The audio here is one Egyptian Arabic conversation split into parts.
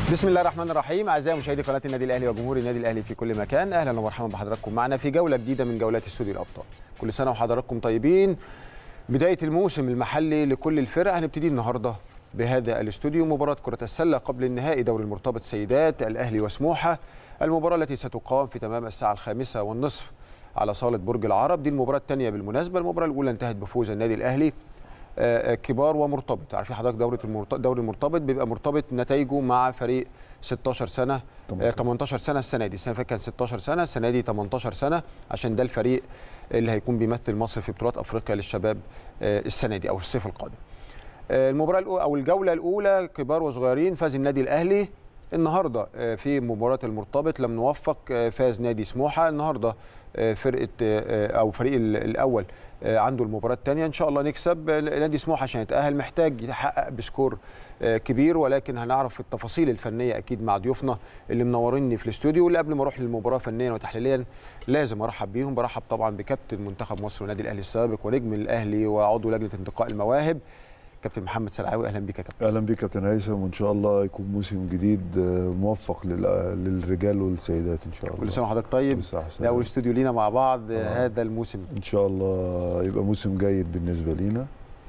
بسم الله الرحمن الرحيم اعزائي مشاهدي قناه النادي الاهلي وجمهور النادي الاهلي في كل مكان اهلا ومرحبا بحضراتكم معنا في جوله جديده من جولات استوديو الابطال كل سنه وحضراتكم طيبين بدايه الموسم المحلي لكل الفرق هنبتدي النهارده بهذا الاستوديو مباراه كره السله قبل النهائي دوري المرتبط سيدات الاهلي وسموحه المباراه التي ستقام في تمام الساعه الخامسة والنصف على صاله برج العرب دي المباراه الثانيه بالمناسبه المباراه الاولى انتهت بفوز النادي الاهلي آه، كبار ومرتبط عارفين حضرتك دوره المرتبط دوري المرتبط بيبقى مرتبط نتائجه مع فريق 16 سنه آه، 18 سنه السنه دي السنه اللي فاتت كان 16 سنه السنه دي 18 سنه عشان ده الفريق اللي هيكون بيمثل مصر في بطولات افريقيا للشباب آه، السنه دي او الصيف القادم آه، المباراه الأولى او الجوله الاولى كبار وصغيرين فاز النادي الاهلي النهارده آه، في مباراه المرتبط لم نوفق آه، فاز نادي سموحه النهارده آه، فرقه آه، او فريق ال- الاول آه، عنده المباراه الثانيه ان شاء الله نكسب آه، نادي سموحه عشان يتاهل محتاج يحقق بسكور آه، كبير ولكن هنعرف التفاصيل الفنيه اكيد مع ضيوفنا اللي منوريني في الاستوديو واللي قبل ما اروح للمباراه فنيا وتحليليا لازم ارحب بيهم برحب طبعا بكابتن منتخب مصر والنادي الاهلي السابق ونجم الاهلي وعضو لجنه انتقاء المواهب كابتن محمد سلعاوي اهلا بك يا كابتن اهلا بك كابتن هيثم وان شاء الله يكون موسم جديد آه، موفق لل- للرجال والسيدات ان شاء الله كل سنه وحضرتك طيب كل سنة وحضرتك ده اول طيب. استوديو لينا مع بعض آه، آه. هذا الموسم ان شاء الله يبقى موسم جيد بالنسبه لينا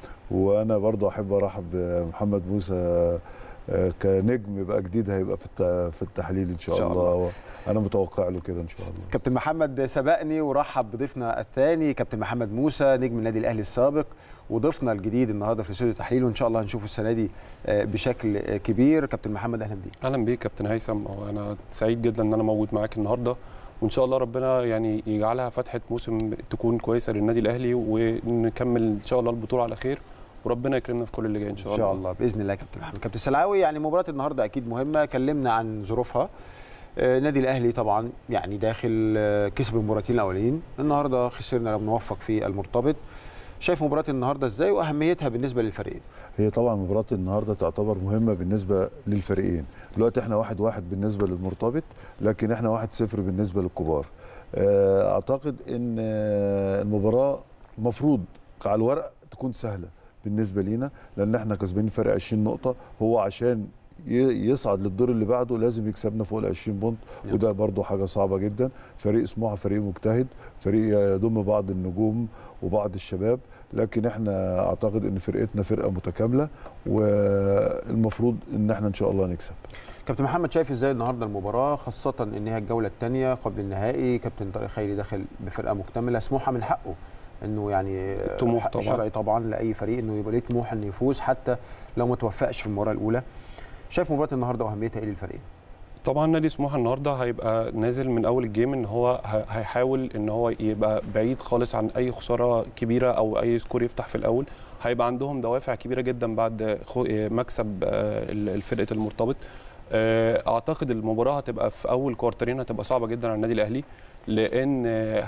وانا برضو احب ارحب بمحمد موسى آه، كنجم بقى جديد هيبقى في الت- في التحليل ان شاء, إن شاء الله انا متوقع له كده ان شاء الله كابتن محمد سبقني ورحب بضيفنا الثاني كابتن محمد موسى نجم النادي الاهلي السابق وضيفنا الجديد النهارده في استوديو التحليل وان شاء الله هنشوفه السنه دي آه، بشكل آه، كبير كابتن محمد اهلا بيك اهلا بيك كابتن هيثم وانا سعيد جدا ان انا موجود معاك النهارده وان شاء الله ربنا يعني يجعلها فتحه موسم تكون كويسه للنادي الاهلي ونكمل ان شاء الله البطوله على خير وربنا يكرمنا في كل اللي جاي ان شاء ان الله شاء الله باذن الله يا كابتن محمد كابتن سلعاوي يعني مباراه النهارده اكيد مهمه كلمنا عن ظروفها آه، النادي الاهلي طبعا يعني داخل آه، كسب المباراتين الاولين النهارده خسرنا لم نوفق في المرتبط شايف مباراه النهارده ازاي واهميتها بالنسبه للفريقين هي طبعا مباراة النهارده تعتبر مهمة بالنسبة للفريقين، دلوقتي احنا واحد واحد بالنسبة للمرتبط لكن احنا واحد صفر بالنسبة للكبار. آه، اعتقد ان آه، المباراة المفروض على الورق تكون سهلة بالنسبة لينا لان احنا كسبانين فرق 20 نقطة هو عشان ي- يصعد للدور اللي بعده لازم يكسبنا فوق ال 20 بونت نعم. وده برضه حاجة صعبة جدا، فريق سموحة فريق مجتهد، فريق يضم بعض النجوم وبعض الشباب لكن احنا اعتقد ان فرقتنا فرقه متكامله والمفروض ان احنا ان شاء الله نكسب كابتن محمد شايف ازاي النهارده المباراه خاصه ان هي الجوله الثانيه قبل النهائي كابتن طارق خيري داخل بفرقه مكتمله سموحه من حقه انه يعني الطموح حق طبعاً. شرعي طبعا لاي فريق انه يبقى ليه طموح انه يفوز حتى لو ما توفقش في المباراه الاولى شايف مباراه النهارده واهميتها ايه للفريقين طبعا نادي سموحه النهارده هيبقى نازل من اول الجيم ان هو ه- هيحاول ان هو يبقى بعيد خالص عن اي خساره كبيره او اي سكور يفتح في الاول هيبقى عندهم دوافع كبيره جدا بعد خو- مكسب آه، ال- فرقه المرتبط آه، اعتقد المباراه هتبقى في اول كوارترين هتبقى صعبه جدا على النادي الاهلي لان آه،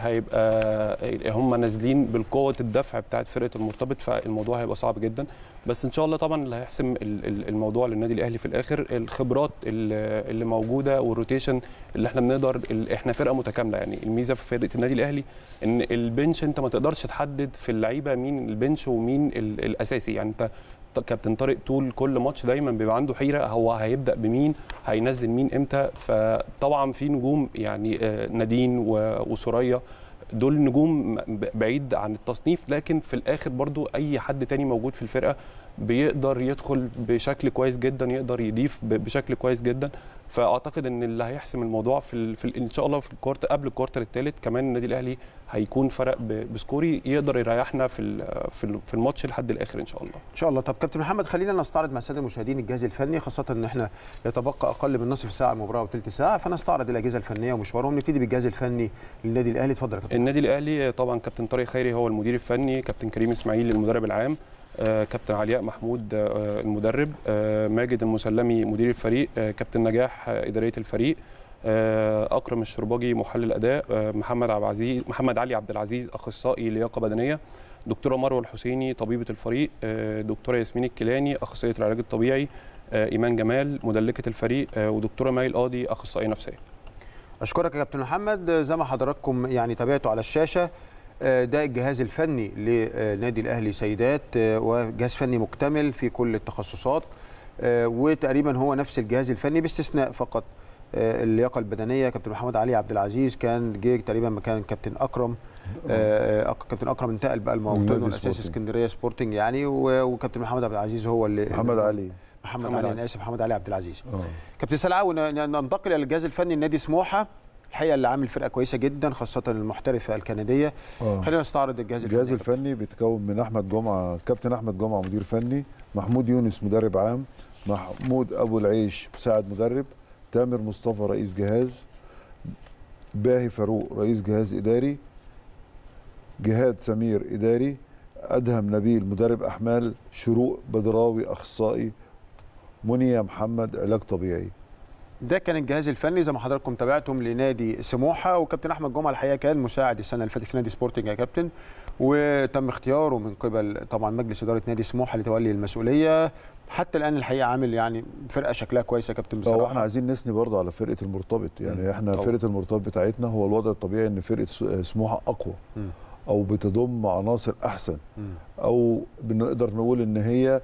هيبقى هم نازلين بالقوه الدفع بتاعت فرقه المرتبط فالموضوع هيبقى صعب جدا بس ان شاء الله طبعا اللي هيحسم ال- ال- الموضوع للنادي الاهلي في الاخر الخبرات ال- اللي موجوده والروتيشن اللي احنا بنقدر ال- احنا فرقه متكامله يعني الميزه في فرقه النادي الاهلي ان البنش انت ما تقدرش تحدد في اللعيبه مين البنش ومين ال- الاساسي يعني انت ط- كابتن طارق طول كل ماتش دايما بيبقى عنده حيره هو هيبدا بمين هينزل مين امتى فطبعا في نجوم يعني آه، نادين و- وسوريا دول نجوم ب- بعيد عن التصنيف لكن في الاخر برضو اي حد تاني موجود في الفرقه بيقدر يدخل بشكل كويس جدا يقدر يضيف ب- بشكل كويس جدا فاعتقد ان اللي هيحسم الموضوع في, ال... في ال... ان شاء الله في الكوارتر قبل الكوارتر الثالث كمان النادي الاهلي هيكون فرق ب... بسكوري يقدر يريحنا في ال... في, ال... في الماتش لحد الاخر ان شاء الله ان شاء الله طب كابتن محمد خلينا نستعرض مع الساده المشاهدين الجهاز الفني خاصه ان احنا يتبقى اقل من نصف ساعه المباراه وثلث ساعه فنستعرض الاجهزه الفنيه ومشوارهم نبتدي بالجهاز الفني للنادي الاهلي اتفضل يا كابتن النادي الاهلي طبعا كابتن طارق خيري هو المدير الفني كابتن كريم اسماعيل المدرب العام آه، كابتن علياء محمود آه، المدرب آه، ماجد المسلمي مدير الفريق آه، كابتن نجاح آه، اداريه الفريق آه، اكرم الشرباجي محلل اداء آه، محمد عبد العزيز محمد علي عبد العزيز اخصائي لياقه بدنيه دكتوره مروه الحسيني طبيبه الفريق آه، دكتوره ياسمين الكيلاني اخصائيه العلاج الطبيعي آه، ايمان جمال مدلكه الفريق آه، ودكتوره ماي القاضي اخصائيه نفسيه اشكرك يا كابتن محمد زي ما حضراتكم يعني تابعتوا على الشاشه آه، ده الجهاز الفني لنادي الاهلي سيدات آه، وجهاز فني مكتمل في كل التخصصات آه، وتقريبا هو نفس الجهاز الفني باستثناء فقط آه، اللياقه البدنيه كابتن محمد علي عبد العزيز كان جه تقريبا مكان كابتن اكرم آه، أك- كابتن اكرم انتقل بقى الموطن نادي الاساسي سبورتنج. اسكندريه سبورتنج يعني و- وكابتن محمد عبد العزيز هو اللي محمد علي محمد, محمد علي علي. انا اسف محمد علي عبد العزيز اه كابتن سلعاوي ن- ن- ننتقل الى الجهاز الفني لنادي سموحه الحقيقه اللي عامل فرقه كويسه جدا خاصه المحترفه الكنديه اه خلينا نستعرض الجهاز الفني الجهاز الفني بيتكون من احمد جمعه كابتن احمد جمعه مدير فني محمود يونس مدرب عام محمود ابو العيش مساعد مدرب تامر مصطفى رئيس جهاز باهي فاروق رئيس جهاز اداري جهاد سمير اداري ادهم نبيل مدرب احمال شروق بدراوي اخصائي منيا محمد علاج طبيعي ده كان الجهاز الفني زي ما حضراتكم تابعتم لنادي سموحه وكابتن احمد جمعه الحقيقه كان مساعد السنه اللي فاتت في نادي سبورتنج يا كابتن وتم اختياره من قبل طبعا مجلس اداره نادي سموحه لتولي المسؤوليه حتى الان الحقيقه عامل يعني فرقه شكلها كويس يا كابتن هو احنا بصراحه عايزين نثني برضه على فرقه المرتبط يعني مم. احنا طبعا. فرقه المرتبط بتاعتنا هو الوضع الطبيعي ان فرقه س- سموحه اقوى مم. او بتضم عناصر احسن مم. او بنقدر نقول ان هي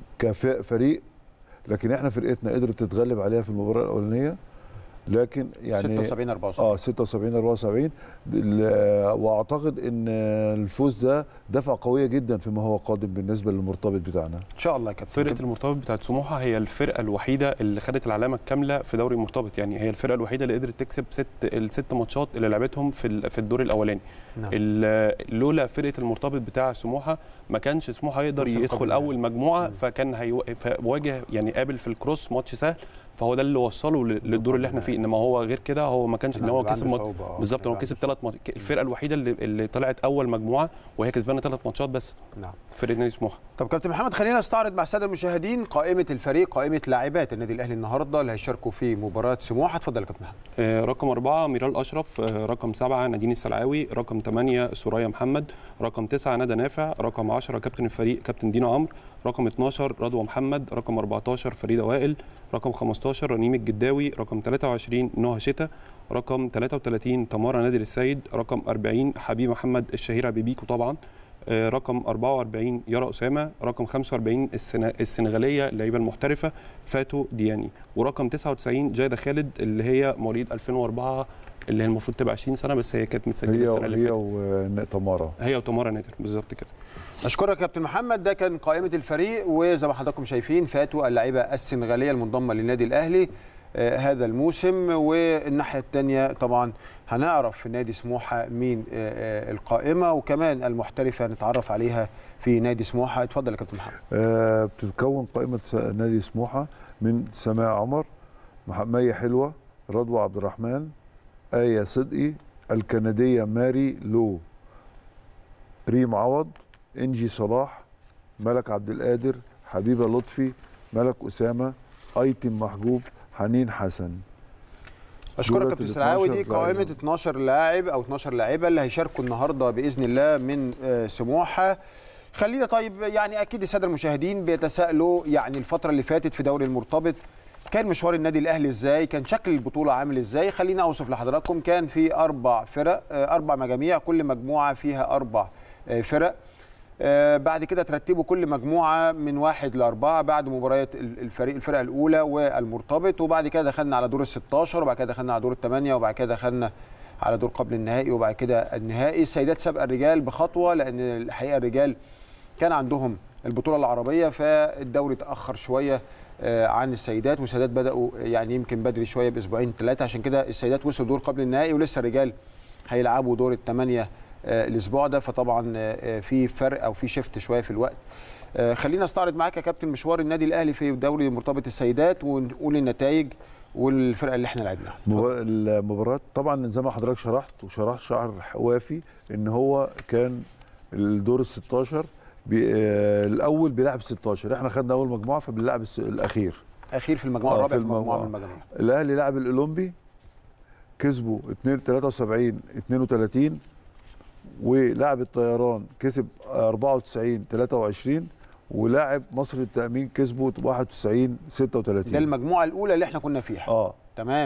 كفريق لكن احنا فرقتنا قدرت تتغلب عليها في المباراه الاولانيه لكن يعني 76 74 اه 76 74 ال- واعتقد ان الفوز ده دفعه قويه جدا فيما هو قادم بالنسبه للمرتبط بتاعنا ان شاء الله يا كابتن فرقه المرتبط بتاعت سموحه هي الفرقه الوحيده اللي خدت العلامه الكامله في دوري المرتبط يعني هي الفرقه الوحيده اللي قدرت تكسب ست الست ماتشات اللي لعبتهم في ال- في الدور الاولاني نعم. ال- لولا فرقه المرتبط بتاع سموحه ما كانش سموحه يقدر وصل قبل يدخل النهائي. اول مجموعه مم. فكان هيواجه يعني قابل في الكروس ماتش سهل فهو ده اللي وصله ل- للدور اللي احنا فيه انما هو غير كده هو ما كانش ان هو هيبقى كسب عنده ماتش صعوبة، آه. بالظبط هو هيبقى كسب عنده ثلاث ماتشات الفرقه الوحيده اللي, اللي طلعت اول مجموعه وهي كسبانه ثلاث ماتشات بس نعم فرقه نادي سموحه طب كابتن محمد خلينا نستعرض مع الساده المشاهدين قائمه الفريق قائمه لاعبات النادي الاهلي النهارده اللي هيشاركوا في مباراه سموحه اتفضل يا كابتن محمد آه، رقم أربعة ميرال أشرف آه، رقم سبعة نادين السلعاوي رقم ثمانية سوريا محمد رقم تسعة ندى نافع رقم 10 كابتن الفريق كابتن دينا عمرو رقم 12 رضوى محمد رقم 14 فريدة وائل رقم 15 رنيم الجداوي رقم 23 نهى شتا رقم 33 تمارا نادر السيد رقم 40 حبيب محمد الشهير بيبيكو طبعا آه، رقم 44 يارا أسامة رقم 45 السنا- السنغالية اللعيبة المحترفة فاتو دياني ورقم 99 جايدة خالد اللي هي مواليد 2004 اللي هي المفروض تبقى 20 سنة بس هي كانت متسجلة هي السنة اللي هي فاتت وتمارا هي وتمارا نادر بالظبط كده اشكرك يا كابتن محمد ده كان قائمه الفريق وزي ما حضراتكم شايفين فاتوا اللاعيبه السنغاليه المنضمه للنادي الاهلي آه هذا الموسم والناحيه الثانيه طبعا هنعرف في نادي سموحه مين آه آه القائمه وكمان المحترفه نتعرف عليها في نادي سموحه اتفضل يا كابتن محمد آه بتتكون قائمه س- نادي سموحه من سماء عمر مح- مي حلوه رضوى عبد الرحمن آية صدقي الكندية ماري لو ريم عوض إنجي صلاح ملك عبد القادر حبيبة لطفي ملك أسامة أيتم محجوب حنين حسن اشكرك دولت كابتن ال سلعاوي دي 12 قائمه لاعب. 12 لاعب او 12 لاعبه اللي هيشاركوا النهارده باذن الله من آه، سموحه خلينا طيب يعني اكيد الساده المشاهدين بيتساءلوا يعني الفتره اللي فاتت في دوري المرتبط كان مشوار النادي الاهلي ازاي كان شكل البطوله عامل ازاي خلينا اوصف لحضراتكم كان في اربع فرق آه، اربع مجاميع كل مجموعه فيها اربع آه، فرق آه، بعد كده ترتبوا كل مجموعه من واحد لاربعه بعد مباريات ال- الفريق الفرقه الاولى والمرتبط وبعد كده دخلنا على دور ال 16 وبعد كده دخلنا على دور الثمانيه وبعد كده دخلنا على دور قبل النهائي وبعد كده النهائي السيدات سبق الرجال بخطوه لان الحقيقه الرجال كان عندهم البطوله العربيه فالدوري اتاخر شويه آه، عن السيدات والسيدات بداوا يعني يمكن بدري شويه باسبوعين ثلاثه عشان كده السيدات وصلوا دور قبل النهائي ولسه الرجال هيلعبوا دور الثمانيه آه، الاسبوع ده فطبعا آه، آه، في فرق او في شيفت شويه في الوقت آه، خلينا استعرض معاك يا كابتن مشوار النادي الاهلي في دوري مرتبط السيدات ونقول النتائج والفرقه اللي احنا لعبناها مبا- المباراة طبعا زي ما حضرتك شرحت وشرحت شرح وافي ان هو كان الدور ال 16 بي آه الاول بيلعب 16 احنا خدنا اول مجموعه فبنلعب الس- الاخير اخير في المجموعه آه، الرابعه في في المجموعه من المجموعة. المجاميع الاهلي لعب الاولمبي كسبوا 2 73 32 ولعب الطيران كسب 94 23 ولاعب مصر التامين كسبوا 91 36 ده المجموعه الاولى اللي احنا كنا فيها اه تمام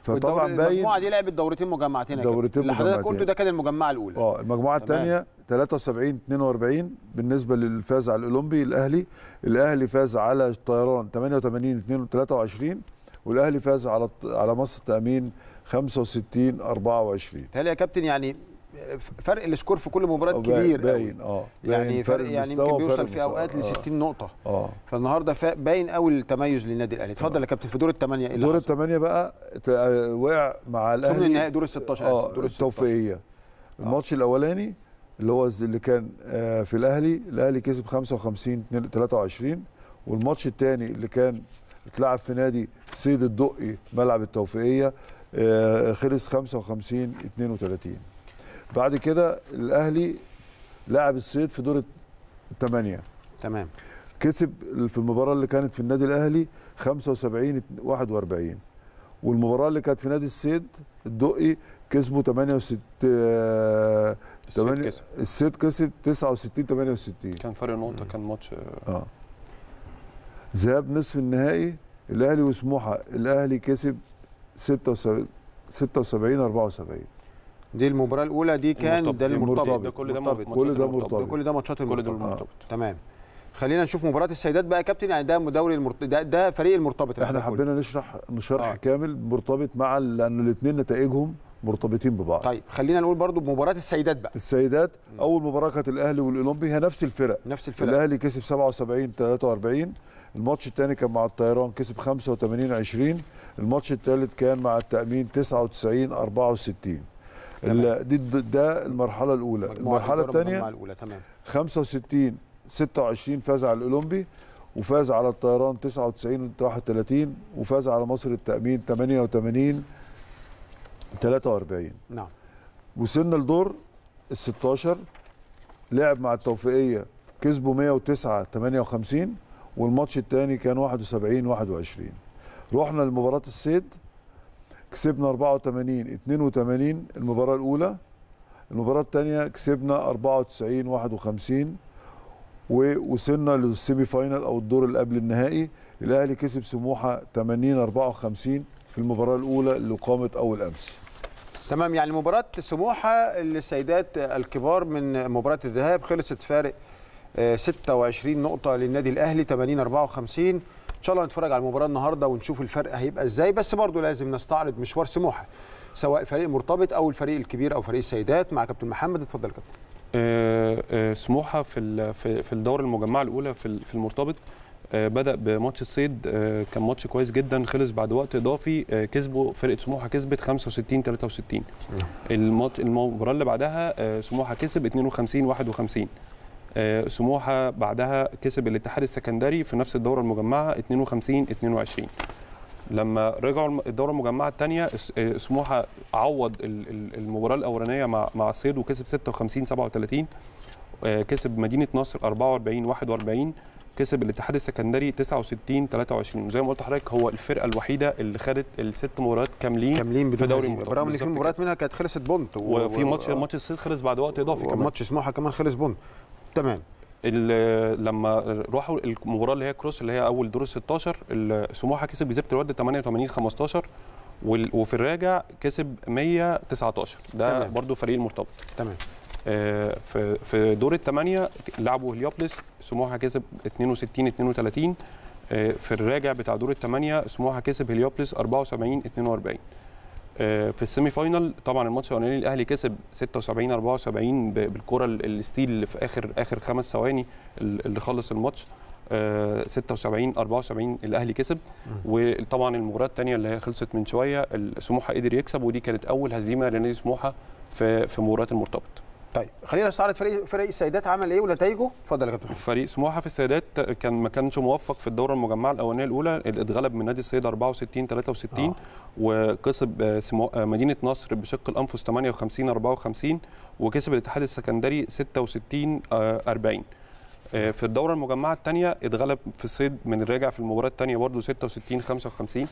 فطبعا باين المجموعه دي لعبت دورتين مجمعتين يا كابتن. دورتين اللي حضرتك مجمعتين. قلته ده كان المجمعه الاولى اه المجموعه تمام. الثانيه 73 42 بالنسبه للفاز على الاولمبي الاهلي الاهلي فاز على الطيران 88 2 23 والاهلي فاز على على مصر التامين 65 24 تهيألي يا كابتن يعني فرق السكور في كل مباراه آه، كبير باين قوي. اه يعني باين فرق يعني المستوى يمكن وفرق بيوصل في المستوى. اوقات ل آه. 60 نقطه اه فالنهارده فا- باين قوي التميز للنادي الاهلي اتفضل يا كابتن في دور الثمانيه ايه اللي دور حصل؟ الثمانيه بقى ت- آه، وقع مع ثمن الاهلي النهائي دور ال 16 اه آسف، دور ال 16 التوفيقيه الماتش الاولاني اللي هو الز- اللي كان آه، في الاهلي الاهلي كسب 55 2 23 والماتش الثاني اللي كان اتلعب في نادي سيد الدقي ملعب التوفيقيه آه، خلص 55 32 بعد كده الاهلي لعب الصيد في دور الثمانيه تمام كسب في المباراه اللي كانت في النادي الاهلي 75 41 والمباراه اللي كانت في نادي السيد الدقي كسبوا 68 آه، السيد تمانية- كسب. السيد كسب 69 68 كان فرق نقطه كان ماتش اه ذهاب نصف النهائي الاهلي وسموحه الاهلي كسب 76 76 74 دي المباراه الاولى دي كان المرتبط. ده المرتبط ده كل ده مرتبط. ماتشات كل ده المرتبط. مرتبط. ده كل ده ماتشات كل ده المرتبط المرتبط تمام خلينا نشوف مباراه السيدات بقى يا كابتن يعني ده دوري المرت... ده, ده فريق المرتبط اللي احنا حضرتك حبينا نشرح شرح آه. كامل مرتبط مع لان الاثنين نتائجهم مرتبطين ببعض قلت. طيب خلينا نقول برضو بمباراه السيدات بقى السيدات اول مباراه كانت الاهلي والاولمبي هي نفس الفرق نفس الفرق الاهلي كسب 77 43 الماتش الثاني كان مع الطيران كسب 85 20 الماتش الثالث كان مع التامين 99 64 ال- دي ده المرحله الاولى مجموعة المرحله الدورة المجموعة الثانيه الاولى تمام 65 26 فاز على الاولمبي وفاز على الطيران 99 31 وفاز على مصر التامين 88 43 نعم وصلنا لدور ال 16 لعب مع التوفيقيه كسبوا 109 58 والماتش الثاني كان 71 21 رحنا لمباراه الصيد كسبنا 84 82 المباراه الاولى المباراه الثانيه كسبنا 94 51 ووصلنا للسيمي فاينال او الدور اللي قبل النهائي الاهلي كسب سموحه 80 54 في المباراه الاولى اللي قامت اول امس تمام يعني مباراة سموحة للسيدات الكبار من مباراة الذهاب خلصت فارق آه، 26 نقطة للنادي الأهلي 80 54 إن شاء الله نتفرج على المباراة النهاردة ونشوف الفرق هيبقى إزاي بس برضو لازم نستعرض مشوار سموحة سواء فريق مرتبط أو الفريق الكبير أو فريق السيدات مع كابتن محمد اتفضل يا كابتن آه، آه، سموحه في ال- في في الدوره المجمعه الاولى في ال- في المرتبط آه، بدا بماتش الصيد آه، كان ماتش كويس جدا خلص بعد وقت اضافي آه، كسبوا فرقه سموحه كسبت 65 63 الماتش المباراه اللي بعدها آه، سموحه كسب 52 51 آه، سموحه بعدها كسب الاتحاد السكندري في نفس الدوره المجمعه 52 22 لما رجعوا الم- الدوره المجمعه الثانيه سموحه عوض ال- ال- المباراه الاولانيه مع مع الصيد وكسب 56 37 آه، كسب مدينه نصر 44 41 كسب الاتحاد السكندري 69 23 وزي ما قلت لحضرتك هو الفرقه الوحيده اللي خدت الست مباريات كاملين كاملين بدون في دوري هزيمة. المرتبط. برغم ان في بالظبط مباريات منها كانت خلصت بونت و- وفي و- ماتش ماتش الصيد خلص بعد وقت اضافي كمان ماتش سموحة كمان خلص بونت تمام ال- لما راحوا المباراه اللي هي كروس اللي هي اول دور ال 16 ال- سموحه كسب جزيره الورد 88 15 وال- وفي الراجع كسب 119 ده تمام. برضو فريق المرتبط تمام آه، في في دور الثمانيه لعبوا هليوبلس سموحه كسب 62 32 آه، في الراجع بتاع دور الثمانيه سموحه كسب هليوبلس 74 42 آه، في السيمي فاينال طبعا الماتش الاولاني الاهلي كسب 76 74 ب- بالكره ال- الستيل اللي في اخر اخر خمس ثواني ال- اللي خلص الماتش آه، 76 74 الاهلي كسب وطبعا المباراه الثانيه اللي هي خلصت من شويه ال- سموحه قدر يكسب ودي كانت اول هزيمه لنادي سموحه في في مباراه المرتبط طيب خلينا نستعرض فريق فريق السيدات عمل ايه ونتائجه اتفضل يا كابتن محمد. فريق سموحه في السيدات كان ما كانش موفق في الدوره المجمعه الاولانيه الاولى اتغلب من نادي الصيد 64 63 آه. وكسب آه، سمو... آه، مدينه نصر بشق الانفس 58 54 وكسب الاتحاد السكندري 66 آه، 40 آه، في الدوره المجمعه الثانيه اتغلب في الصيد من الراجع في المباراه الثانيه برضه 66 55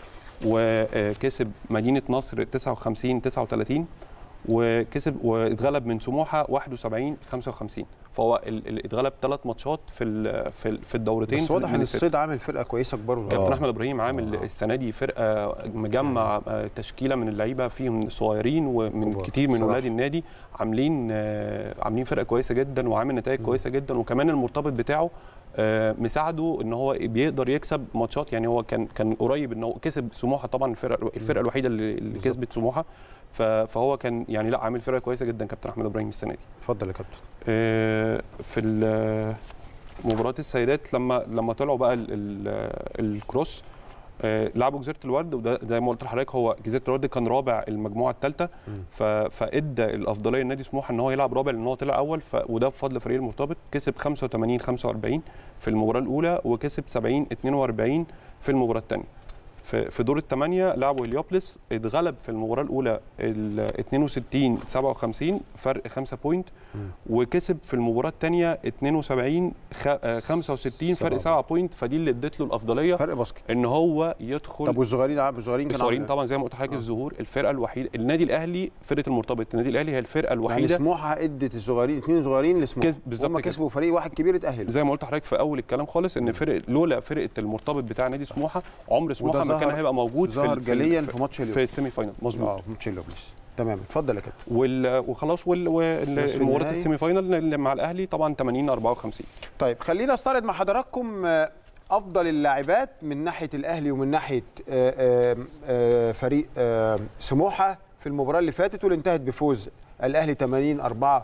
وكسب مدينه نصر 59 39 وكسب واتغلب من سموحه 71 55 فهو ال- ال- اتغلب ثلاث ماتشات في ال- في ال- في الدورتين بس في واضح ان من الست. الصيد عامل فرقه كويسه كبار كابتن آه. احمد ابراهيم عامل آه. السنه دي فرقه مجمع آه، تشكيله من اللعيبه فيهم صغيرين ومن كبار. كتير من بصراحة. ولاد النادي عاملين آه، عاملين فرقه كويسه جدا وعامل نتائج كويسه جدا وكمان المرتبط بتاعه آه، مساعده ان هو بيقدر يكسب ماتشات يعني هو كان كان قريب ان هو كسب سموحه طبعا الفرقه الفرقه الوحيده اللي, اللي بالظبط. كسبت سموحه ف- فهو كان يعني لا عامل فرقه كويسه جدا كابتن احمد ابراهيم السنه دي اتفضل يا كابتن آه، في ال- مباراة السيدات لما لما طلعوا بقى ال- ال- الكروس آه، لعبوا جزيره الورد وده زي ما قلت لحضرتك هو جزيره الورد كان رابع المجموعه الثالثه مم. فادى الافضليه لنادي سموحه ان هو يلعب رابع لان هو طلع اول ف... وده بفضل فريق المرتبط كسب 85 45 في المباراه الاولى وكسب 70 42 في المباراه الثانيه في في دور الثمانيه لعبوا هليوبلس اتغلب في المباراه الاولى ال 62 57 فرق 5 بوينت مم. وكسب في المباراه الثانيه 72 خ... آه، 65 فرق سبعة 7 بوينت فدي اللي ادت له الافضليه فرق باسكت ان هو يدخل طب والصغيرين عم- الصغيرين كانوا الصغيرين عاملين طبعا زي ما قلت لحضرتك آه. الظهور الفرقه الوحيده النادي الاهلي فرقه المرتبط النادي الاهلي هي الفرقه يعني الوحيده سموحه ادت الصغيرين اثنين صغيرين لسموحه كسب- بالظبط هم كده. كسبوا فريق واحد كبير اتاهل زي ما قلت لحضرتك في اول الكلام خالص ان فرق لولا فرقه المرتبط بتاع نادي سموحه عمر سموحه ما كان ظهر- هيبقى موجود في ظهر ال- في ال- جليا في, في ماتش في اليوم السيمي فاينال مظبوط اه ماتش اليوبلس تمام اتفضل يا كابتن وال- وخلاص وال- نصف والمباراه النهائي. السيمي فاينال اللي مع الاهلي طبعا 80 54 طيب خلينا استعرض مع حضراتكم آه، افضل اللاعبات من ناحيه الاهلي ومن ناحيه آه، آه، آه، فريق آه، سموحه في المباراه اللي فاتت واللي انتهت بفوز الاهلي 80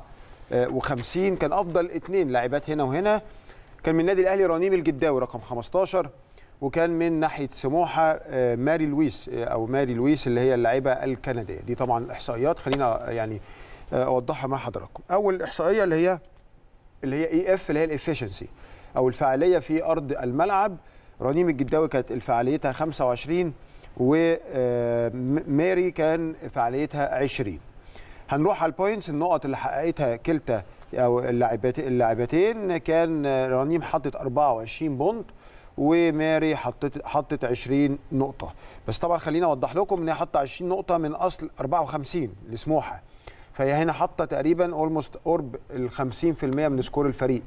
54 كان افضل اثنين لاعبات هنا وهنا كان من النادي الاهلي رنيم الجداوي رقم 15 وكان من ناحيه سموحه آه، ماري لويس آه، او ماري لويس اللي هي اللاعبه الكنديه دي طبعا الاحصائيات خلينا يعني آه، اوضحها مع حضراتكم اول احصائيه اللي هي اللي هي اي اف اللي هي الافشنسي او الفعاليه في ارض الملعب رنيم الجداوي كانت فعاليتها 25 وماري كان فعاليتها 20 هنروح على البوينتس النقط اللي حققتها كلتا او اللاعبات اللاعبتين كان رنيم حطت 24 بونت وماري حطت حطت 20 نقطه بس طبعا خليني اوضح لكم ان هي حاطه 20 نقطه من اصل 54 لسموحه فهي هنا حاطه تقريبا اولموست قرب ال 50% من سكور الفريق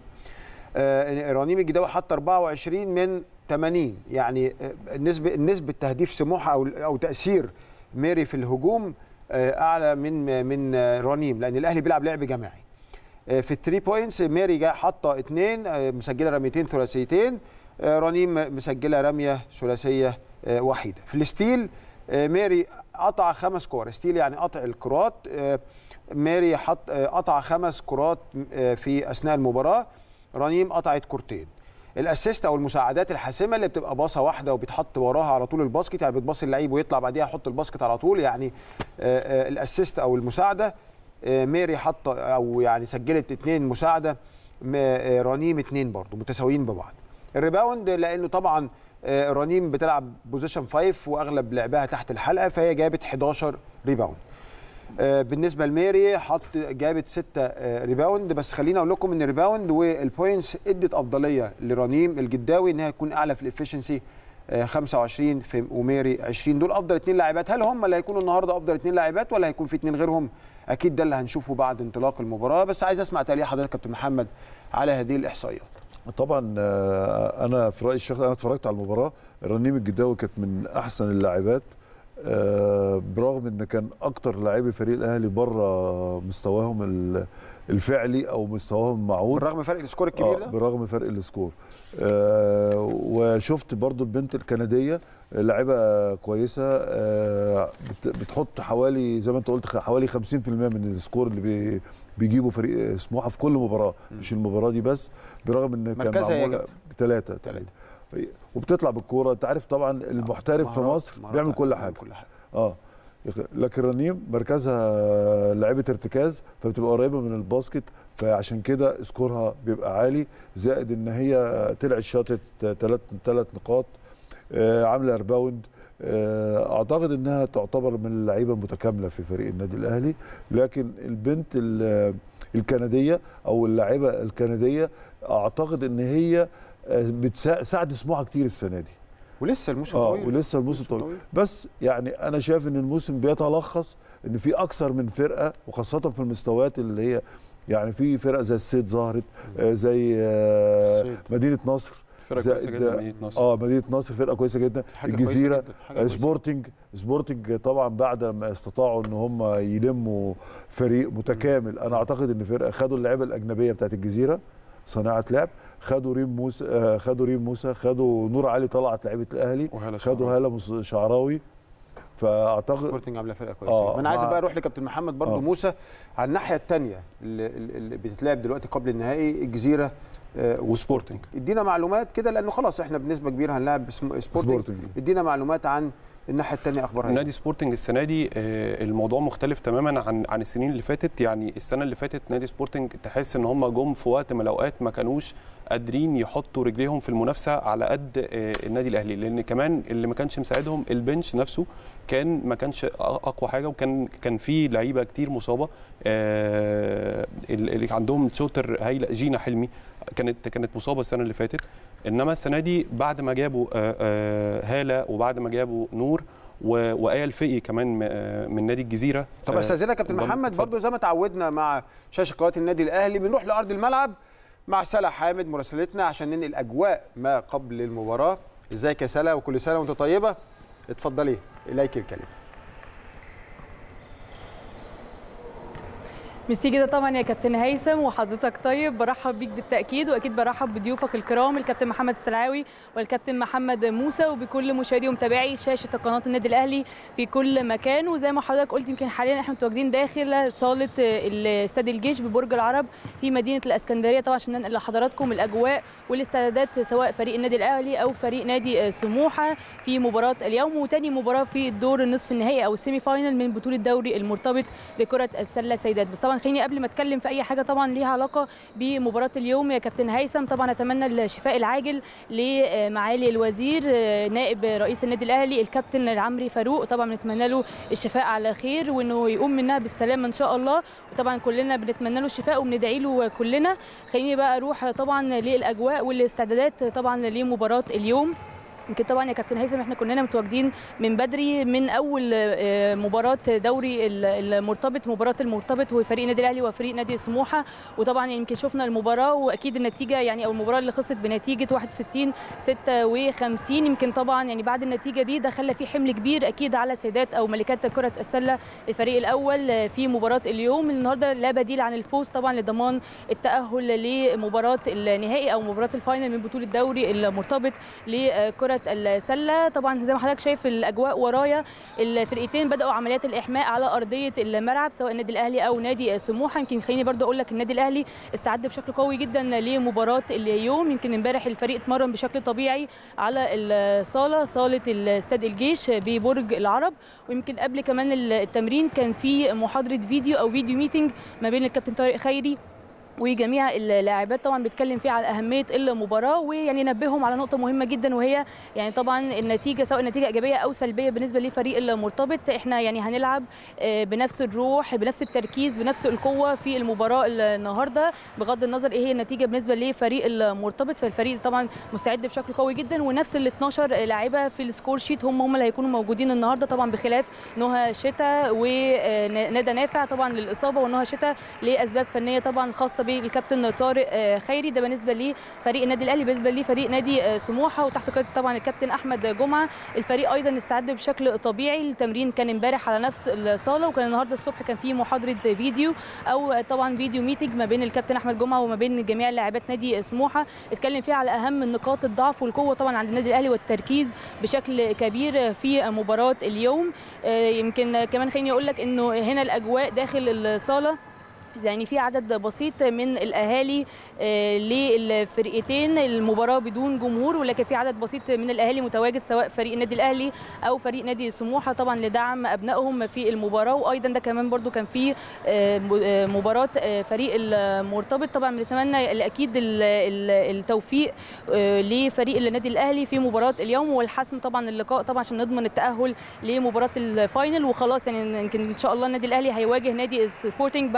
آه، رنيم الجداوي حط 24 من 80 يعني آه، نسبه نسبه تهديف سموحه او او تاثير ميري في الهجوم آه، اعلى من من آه، رنيم لان الاهلي بيلعب لعب جماعي آه، في الثري بوينتس ميري جا حاطه اثنين آه، مسجله رميتين ثلاثيتين آه، رنيم مسجله رميه ثلاثيه آه، وحيده في الستيل آه، ميري قطع خمس كور ستيل يعني قطع الكرات آه، ميري حط آه، قطع خمس كرات آه، في اثناء المباراه رنيم قطعت كورتين الاسيست او المساعدات الحاسمه اللي بتبقى باصه واحده وبيتحط وراها على طول الباسكت يعني بتباصي اللعيب ويطلع بعديها يحط الباسكت على طول يعني آه، آه، الاسيست او المساعده آه، ميري حط او يعني سجلت اثنين مساعده م- آه، رنيم اثنين برضه متساويين ببعض الريباوند لانه طبعا آه، رنيم بتلعب بوزيشن 5 واغلب لعبها تحت الحلقه فهي جابت 11 ريباوند آه، بالنسبه لميري حط جابت 6 ريباوند بس خليني اقول لكم ان الريباوند والبوينتس ادت افضليه لرنيم الجداوي انها تكون اعلى في الافشنسي 25 في وميري 20 دول افضل اثنين لاعبات هل هم اللي هيكونوا النهارده افضل اثنين لاعبات ولا هيكون في اثنين غيرهم اكيد ده اللي هنشوفه بعد انطلاق المباراه بس عايز اسمع تعليق حضرتك كابتن محمد على هذه الاحصائيات طبعا آه، انا في رايي الشخصي انا اتفرجت على المباراه رنيم الجداوي كانت من احسن اللاعبات آه، برغم ان كان اكتر لاعبي فريق الاهلي بره مستواهم ال- الفعلي او مستواهم معقول بالرغم من فرق السكور الكبير آه ده برغم فرق السكور آه وشفت برضو البنت الكنديه لاعبه كويسه آه بت- بتحط حوالي زي ما انت قلت خ- حوالي 50% من السكور اللي بي بيجيبه فريق سموحه في كل مباراه مش المباراه دي بس برغم ان كان مركزها هي معموله جت. ثلاثه تلاتة. وبتطلع بالكوره انت عارف طبعا المحترف في مهارات- مصر مهارات بيعمل كل بيعمل حاجه كل حاجه اه يخ- لكن رنيم مركزها لعيبه ارتكاز فبتبقى قريبه من الباسكت فعشان كده سكورها بيبقى عالي زائد ان هي طلعت شاطت ثلاث ثلاث نقاط آه، عامله ريباوند آه، اعتقد انها تعتبر من اللعيبه المتكامله في فريق النادي الاهلي لكن البنت ال- الكنديه او اللاعبه الكنديه اعتقد ان هي آه، بتساعد سموحه كتير السنه دي ولسه الموسم اه طويل ولسه الموسم طويل بس يعني انا شايف ان الموسم بيتلخص ان في اكثر من فرقه وخاصه في المستويات اللي هي يعني في فرق زي الصيد ظهرت آه، زي آه، الصيد. مدينه نصر فرقه زائد- كويسه جدا مدينه نصر اه مدينه نصر فرقه كويسه جدا حاجة كويسة الجزيره جدا، حاجة آه، كويسة. سبورتنج سبورتنج طبعا بعد ما استطاعوا ان هم يلموا فريق متكامل انا اعتقد ان فرقه خدوا اللعيبه الاجنبيه بتاعت الجزيره صناعه لعب خدوا ريم موسى آه، خدوا ريم موسى خدوا نور علي طلعت لعيبه الاهلي وهلا خدوا شعراوي. هاله مص- شعراوي فاعتقد سبورتنج عامله فرقه كويسه آه، انا عايز مع- بقى اروح لكابتن محمد برضو آه. موسى على الناحيه الثانيه اللي, اللي بتتلعب دلوقتي قبل النهائي الجزيره آه، وسبورتنج ادينا معلومات كده لانه خلاص احنا بنسبه كبيره هنلاعب اسم- سبورتنج سبورتنج. ادينا معلومات عن الناحيه الثانيه اخبارها إيه؟ نادي سبورتنج السنه دي آه، الموضوع مختلف تماما عن عن السنين اللي فاتت يعني السنه اللي فاتت نادي سبورتنج تحس ان هم جم في وقت من الاوقات ما كانوش قادرين يحطوا رجليهم في المنافسه على قد آه، النادي الاهلي لان كمان اللي ما كانش مساعدهم البنش نفسه كان ما كانش اقوى حاجه وكان كان في لعيبه كتير مصابه آه، اللي عندهم شوتر هايله جينا حلمي كانت كانت مصابه السنه اللي فاتت انما السنه دي بعد ما جابوا آه، آه، هاله وبعد ما جابوا نور و- وآية الفقي كمان م- آه، من نادي الجزيره طب آه، استاذنك يا كابتن انضم- محمد اتفضل. برضو زي ما تعودنا مع شاشه قناه النادي الاهلي بنروح لارض الملعب مع سلا حامد مراسلتنا عشان ننقل اجواء ما قبل المباراه ازيك يا سلا وكل سنه وانت طيبه اتفضلي اليك الكلمه ميرسي جدا طبعا يا كابتن هيثم وحضرتك طيب برحب بيك بالتاكيد واكيد برحب بضيوفك الكرام الكابتن محمد السلعاوي والكابتن محمد موسى وبكل مشاهدي ومتابعي شاشه قناه النادي الاهلي في كل مكان وزي ما حضرتك قلت يمكن حاليا احنا متواجدين داخل صاله استاد الجيش ببرج العرب في مدينه الاسكندريه طبعا عشان ننقل لحضراتكم الاجواء والاستعدادات سواء فريق النادي الاهلي او فريق نادي سموحه في مباراه اليوم وتاني مباراه في الدور النصف النهائي او السيمي فاينل من بطوله الدوري المرتبط لكره السله سيدات بس طبعا خليني قبل ما اتكلم في اي حاجه طبعا ليها علاقه بمباراه اليوم يا كابتن هيثم طبعا اتمنى الشفاء العاجل لمعالي الوزير نائب رئيس النادي الاهلي الكابتن العمري فاروق طبعا بنتمنى له الشفاء على خير وانه يقوم منها بالسلامه ان شاء الله وطبعا كلنا بنتمنى له الشفاء وبندعي له كلنا خليني بقى اروح طبعا للاجواء والاستعدادات طبعا لمباراه اليوم يمكن طبعا يا كابتن هيثم احنا كلنا متواجدين من بدري من اول آه، مباراه دوري ال- المرتبط مباراه المرتبط هو فريق النادي الاهلي وفريق نادي سموحه وطبعا يمكن شفنا المباراه واكيد النتيجه يعني او المباراه اللي خلصت بنتيجه 61 56 يمكن طبعا يعني بعد النتيجه دي ده خلى في حمل كبير اكيد على سيدات او ملكات كره السله الفريق الاول في مباراه اليوم النهارده لا بديل عن الفوز طبعا لضمان التاهل لمباراه النهائي او مباراه الفاينل من بطوله الدوري المرتبط لكره السله طبعا زي ما حضرتك شايف الاجواء ورايا الفرقتين بداوا عمليات الاحماء على ارضيه الملعب سواء النادي الاهلي او نادي سموحه يمكن خليني برضو اقول لك النادي الاهلي استعد بشكل قوي جدا لمباراه اليوم يمكن امبارح الفريق اتمرن بشكل طبيعي على الصاله صاله الاستاد الجيش ببرج العرب ويمكن قبل كمان التمرين كان في محاضره فيديو او فيديو ميتنج ما بين الكابتن طارق خيري وجميع اللاعبات طبعا بيتكلم فيه على اهميه المباراه ويعني نبههم على نقطه مهمه جدا وهي يعني طبعا النتيجه سواء نتيجه ايجابيه او سلبيه بالنسبه لفريق المرتبط احنا يعني هنلعب آه، بنفس الروح بنفس التركيز بنفس القوه في المباراه النهارده بغض النظر ايه هي النتيجه بالنسبه لفريق المرتبط فالفريق طبعا مستعد بشكل قوي جدا ونفس ال 12 لاعيبه في السكور شيت هم هم اللي هيكونوا موجودين النهارده طبعا بخلاف نهى شتا وندى نافع طبعا للاصابه ونهى شتا لاسباب فنيه طبعا خاصه بالكابتن طارق آه، خيري ده بالنسبه لفريق النادي الاهلي بالنسبه لفريق نادي آه، سموحه وتحت قياده طبعا الكابتن احمد جمعه الفريق ايضا استعد بشكل طبيعي التمرين كان امبارح على نفس الصاله وكان النهارده الصبح كان في محاضره فيديو او طبعا فيديو ميتنج ما بين الكابتن احمد جمعه وما بين جميع لاعبات نادي سموحه اتكلم فيها على اهم نقاط الضعف والقوه طبعا عند النادي الاهلي والتركيز بشكل كبير في مباراه اليوم آه، يمكن كمان خليني اقول لك انه هنا الاجواء داخل الصاله يعني في عدد بسيط من الاهالي آه، للفرقتين المباراه بدون جمهور ولكن في عدد بسيط من الاهالي متواجد سواء فريق النادي الاهلي او فريق نادي سموحه طبعا لدعم ابنائهم في المباراه وايضا ده كمان برضو كان في آه، م- آه، مباراه آه، فريق المرتبط طبعا بنتمنى اكيد ال- ال- التوفيق آه، لفريق النادي الاهلي في مباراه اليوم والحسم طبعا اللقاء طبعا عشان نضمن التاهل لمباراه الفاينل وخلاص يعني يمكن ان شاء الله النادي الاهلي هيواجه نادي سبورتنج بعد المباراه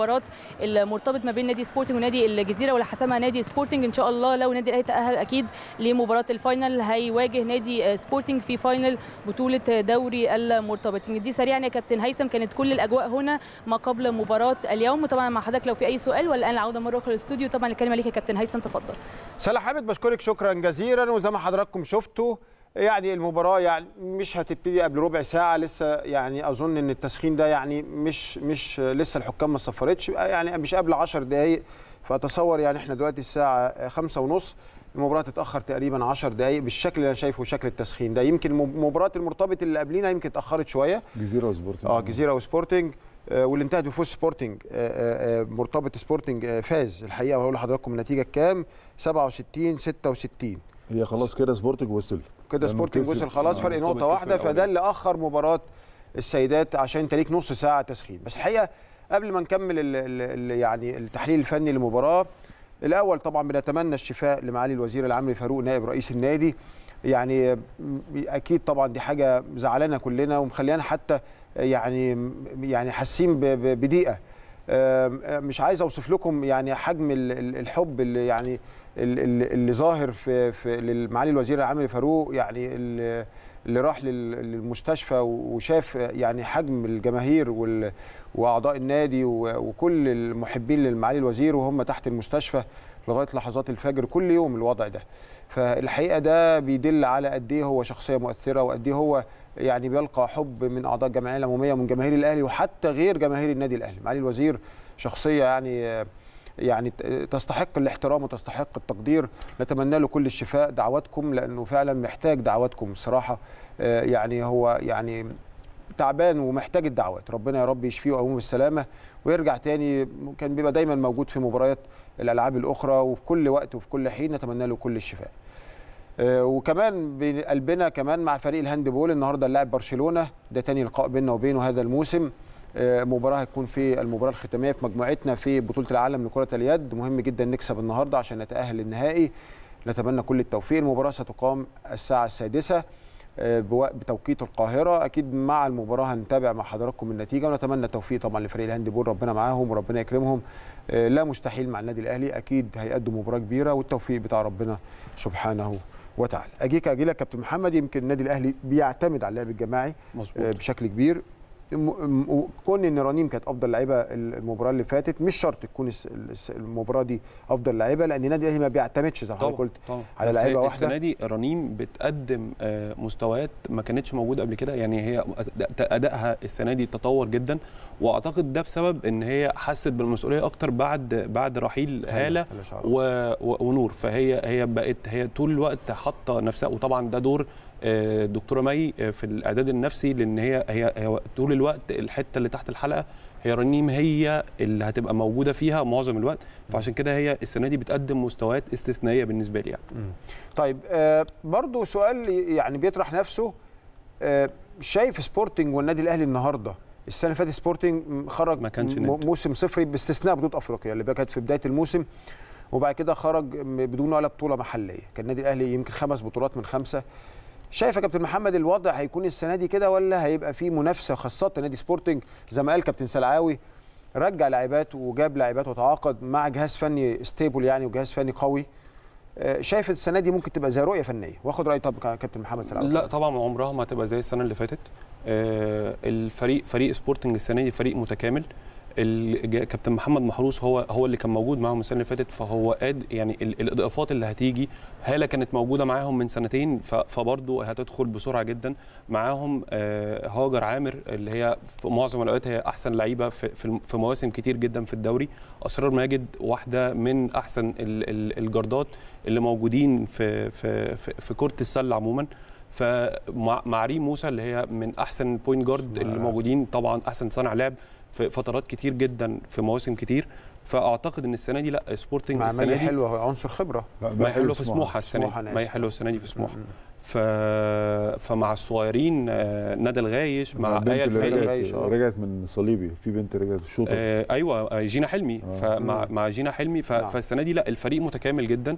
مباراه المرتبط ما بين نادي سبورتنج ونادي الجزيره واللي حسمها نادي سبورتنج ان شاء الله لو نادي الاهلي تاهل اكيد لمباراه الفاينل هيواجه نادي سبورتنج في فاينل بطوله دوري المرتبطين دي سريعا يا كابتن هيثم كانت كل الاجواء هنا ما قبل مباراه اليوم وطبعا مع حضرتك لو في اي سؤال والان العوده مره اخرى للاستوديو طبعا الكلمه ليك يا كابتن هيثم تفضل سلا حامد بشكرك شكرا جزيلا وزي ما حضراتكم شفتوا يعني المباراه يعني مش هتبتدي قبل ربع ساعه لسه يعني اظن ان التسخين ده يعني مش مش لسه الحكام ما صفرتش يعني مش قبل 10 دقائق فاتصور يعني احنا دلوقتي الساعه خمسة ونص المباراه تتاخر تقريبا 10 دقائق بالشكل اللي انا شايفه شكل التسخين ده يمكن مباراه المرتبط اللي قبلينا يمكن اتاخرت شويه جزيره وسبورتنج اه جزيره وسبورتنج آه واللي انتهت بفوز سبورتنج آه آه مرتبط سبورتنج فاز الحقيقه وهقول لحضراتكم النتيجه كام 67 66 هي خلاص كده سبورتنج وصل كده سبورتنج وصل خلاص فرق نقطه واحده فده اللي اخر مباراه السيدات عشان انت ليك نص ساعه تسخين بس الحقيقه قبل ما نكمل ال ال يعني التحليل الفني للمباراه الاول طبعا بنتمنى الشفاء لمعالي الوزير العام فاروق نائب رئيس النادي يعني اكيد طبعا دي حاجه زعلانه كلنا ومخليانا حتى يعني يعني حاسين بضيقه مش عايز اوصف لكم يعني حجم الحب اللي يعني اللي ظاهر في في لمعالي الوزير العام فاروق يعني اللي راح للمستشفى وشاف يعني حجم الجماهير واعضاء النادي وكل المحبين لمعالي الوزير وهم تحت المستشفى لغايه لحظات الفجر كل يوم الوضع ده فالحقيقه ده بيدل على قد ايه هو شخصيه مؤثره وقد ايه هو يعني بيلقى حب من اعضاء الجمعيه العموميه ومن جماهير الاهلي وحتى غير جماهير النادي الاهلي معالي الوزير شخصيه يعني يعني تستحق الاحترام وتستحق التقدير نتمنى له كل الشفاء دعواتكم لانه فعلا محتاج دعواتكم الصراحه يعني هو يعني تعبان ومحتاج الدعوات ربنا يا رب يشفيه ويقومه بالسلامه ويرجع تاني كان بيبقى دايما موجود في مباريات الالعاب الاخرى وفي كل وقت وفي كل حين نتمنى له كل الشفاء وكمان بقلبنا كمان مع فريق الهاندبول النهارده اللاعب برشلونه ده تاني لقاء بيننا وبينه هذا الموسم مباراه هتكون في المباراه الختاميه في مجموعتنا في بطوله العالم لكره اليد مهم جدا نكسب النهارده عشان نتاهل للنهائي نتمنى كل التوفيق المباراه ستقام الساعه السادسة بتوقيت القاهره اكيد مع المباراه هنتابع مع حضراتكم النتيجه ونتمنى التوفيق طبعا لفريق الهاندبول ربنا معاهم وربنا يكرمهم لا مستحيل مع النادي الاهلي اكيد هيقدموا مباراه كبيره والتوفيق بتاع ربنا سبحانه وتعالى اجيك اجي لك كابتن محمد يمكن النادي الاهلي بيعتمد على اللعب الجماعي مظبوط. بشكل كبير كون ان رنيم كانت افضل لعيبه المباراه اللي فاتت مش شرط تكون المباراه دي افضل لعيبه لان النادي الاهلي ما بيعتمدش زي ما حضرتك قلت طبعا. على لعيبه واحده السنه دي رنيم بتقدم مستويات ما كانتش موجوده قبل كده يعني هي ادائها السنه دي تطور جدا واعتقد ده بسبب ان هي حست بالمسؤوليه اكتر بعد بعد رحيل هاله و... ونور فهي هي بقت هي طول الوقت حاطه نفسها وطبعا ده دور دكتوره مي في الاعداد النفسي لان هي هي, هي طول الوقت الحته اللي تحت الحلقه هي رنيم هي اللي هتبقى موجوده فيها معظم الوقت فعشان كده هي السنه دي بتقدم مستويات استثنائيه بالنسبه لي يعني. طيب آه برضو سؤال يعني بيطرح نفسه آه شايف سبورتنج والنادي الاهلي النهارده السنه اللي فاتت سبورتنج خرج ما كانش موسم صفري باستثناء بطوله افريقيا اللي كانت في بدايه الموسم وبعد كده خرج بدون ولا بطوله محليه كان النادي الاهلي يمكن خمس بطولات من خمسه شايف يا كابتن محمد الوضع هيكون السنه دي كده ولا هيبقى فيه منافسه خاصه نادي سبورتنج زي ما قال كابتن سلعاوي رجع لاعبات وجاب لاعبات وتعاقد مع جهاز فني ستيبل يعني وجهاز فني قوي شايف السنه دي ممكن تبقى زي رؤيه فنيه واخد راي طب كابتن محمد سلعاوي لا طبعا عمرها ما هتبقى زي السنه اللي فاتت الفريق فريق سبورتنج السنه دي فريق متكامل كابتن محمد محروس هو هو اللي كان موجود معاهم السنه اللي فاتت فهو قاد يعني الاضافات اللي هتيجي هاله كانت موجوده معاهم من سنتين فبرضه هتدخل بسرعه جدا معاهم هاجر عامر اللي هي في معظم الاوقات هي احسن لعيبه في في مواسم كتير جدا في الدوري اسرار ماجد واحده من احسن الجردات اللي موجودين في في في, في كره السله عموما فمع ريم موسى اللي هي من احسن بوينت جارد اللي موجودين طبعا احسن صانع لعب في فترات كتير جدا في مواسم كتير فاعتقد ان السنه دي لا سبورتنج السنه دي حلوه عنصر خبره ما حلوه في سموحه السنه دي ما حلوه السنه دي في سموحه ف... فمع الصغيرين ندى الغايش مع ايه الفادي رجعت من صليبي في بنت رجعت شوطه آه ايوه جينا حلمي آه. فمع مع جينا حلمي ف... فالسنه دي لا الفريق متكامل جدا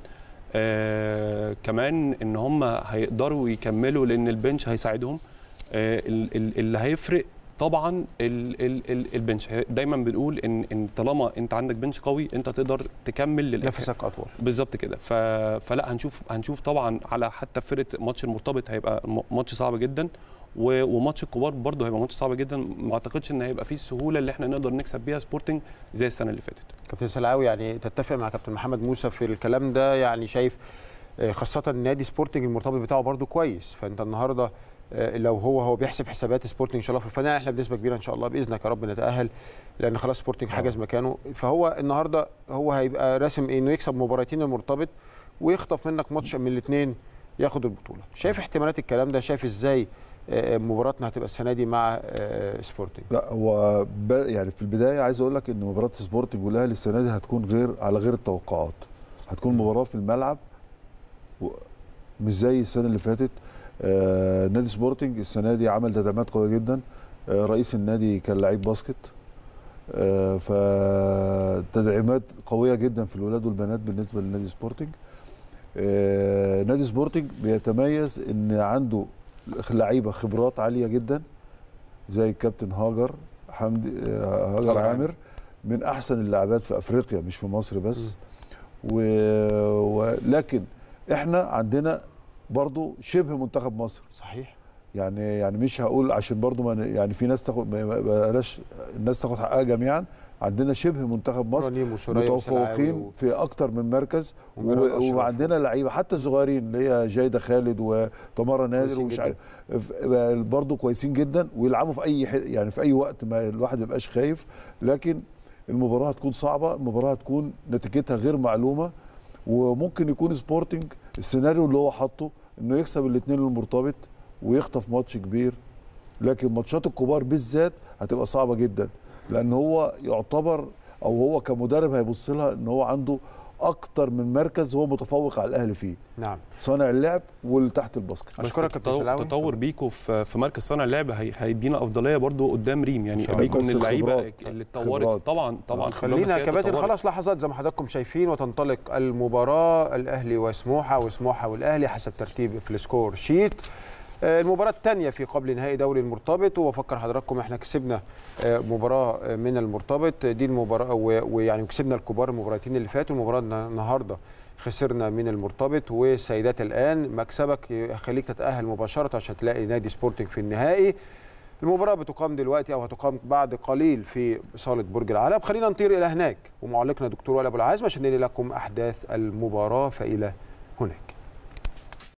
آه كمان ان هم هيقدروا يكملوا لان البنش هيساعدهم آه اللي هيفرق طبعا ال ال ال البنش دايما بنقول ان ان طالما انت عندك بنش قوي انت تقدر تكمل للاخر نفسك اطول بالظبط كده ف... فلا هنشوف هنشوف طبعا على حتى فرقه ماتش المرتبط هيبقى م- ماتش صعب جدا و... وماتش الكبار برضه هيبقى ماتش صعب جدا ما اعتقدش ان هيبقى فيه السهوله اللي احنا نقدر نكسب بيها سبورتنج زي السنه اللي فاتت كابتن سلعاوي يعني تتفق مع كابتن محمد موسى في الكلام ده يعني شايف آه، خاصة نادي سبورتنج المرتبط بتاعه برضو كويس فانت النهارده آه، لو هو هو بيحسب حسابات سبورتنج ان شاء الله في الفاينل احنا بنسبه كبيره ان شاء الله باذنك يا رب نتاهل لان خلاص سبورتنج حجز مكانه فهو النهارده هو هيبقى راسم إيه؟ انه يكسب مباراتين المرتبط ويخطف منك ماتش من الاثنين ياخد البطوله شايف احتمالات الكلام ده شايف ازاي آه، مباراتنا هتبقى السنه دي مع آه، سبورتنج لا هو ب... يعني في البدايه عايز اقول لك ان مباراه سبورتنج والاهلي السنه دي هتكون غير على غير التوقعات هتكون مباراه في الملعب و... مش زي السنه اللي فاتت آه نادي سبورتنج السنه دي عمل تدعيمات قويه جدا آه رئيس النادي كان لعيب باسكت آه فتدعيمات قويه جدا في الولاد والبنات بالنسبه لنادي سبورتنج آه نادي سبورتنج بيتميز ان عنده لعيبه خبرات عاليه جدا زي الكابتن هاجر حمدي آه، هاجر هاجر عامر من احسن اللاعبات في افريقيا مش في مصر بس و... ولكن احنا عندنا برضو شبه منتخب مصر صحيح يعني يعني مش هقول عشان برضو ما ن- يعني في ناس تاخد ما- ما- بلاش الناس تاخد حقها جميعا عندنا شبه منتخب مصر رنيم وسوريا وسلعاوي متفوقين و- في اكتر من مركز وميرال و- أشرف. وعندنا لعيبه حتى الصغيرين اللي هي جايده خالد وتمارا نادر كويسين ومش جداً. عارف ف- برضه كويسين جدا ويلعبوا في اي ح- يعني في اي وقت ما الواحد ما يبقاش خايف لكن المباراه هتكون صعبه المباراه هتكون نتيجتها غير معلومه وممكن يكون سبورتنج السيناريو اللي هو حاطه انه يكسب الاثنين المرتبط ويخطف ماتش كبير لكن ماتشات الكبار بالذات هتبقى صعبه جدا لان هو يعتبر او هو كمدرب هيبص لها ان هو عنده اكتر من مركز هو متفوق على الاهلي فيه نعم صانع اللعب واللي تحت الباسكت بس أشكرك كابتن التطو- سلاوي. تطور بيكو في في مركز صانع اللعب هي- هيدينا افضليه برضو قدام ريم يعني شاء بيكو الله. من بس اللعيبه الخبرات. اللي خبرات. اتطورت طبعا طبعا خبرات، بس خلينا هي يا كباتن تطورت. خلاص لحظات زي ما حضراتكم شايفين وتنطلق المباراه الاهلي وسموحه وسموحه والاهلي حسب ترتيب في السكور شيت آه، المباراة الثانية في قبل نهائي دوري المرتبط وبفكر حضراتكم احنا كسبنا آه، مباراة آه، من المرتبط دي المباراة و- ويعني كسبنا الكبار المباراتين اللي فاتوا المباراة النا- النهارده خسرنا من المرتبط والسيدات الآن مكسبك يخليك تتأهل مباشرة عشان تلاقي نادي سبورتنج في النهائي المباراة بتقام دلوقتي أو هتقام بعد قليل في صالة برج العرب خلينا نطير إلى هناك ومعلقنا دكتور وائل أبو العزم عشان ننقل لكم أحداث المباراة فإلى هناك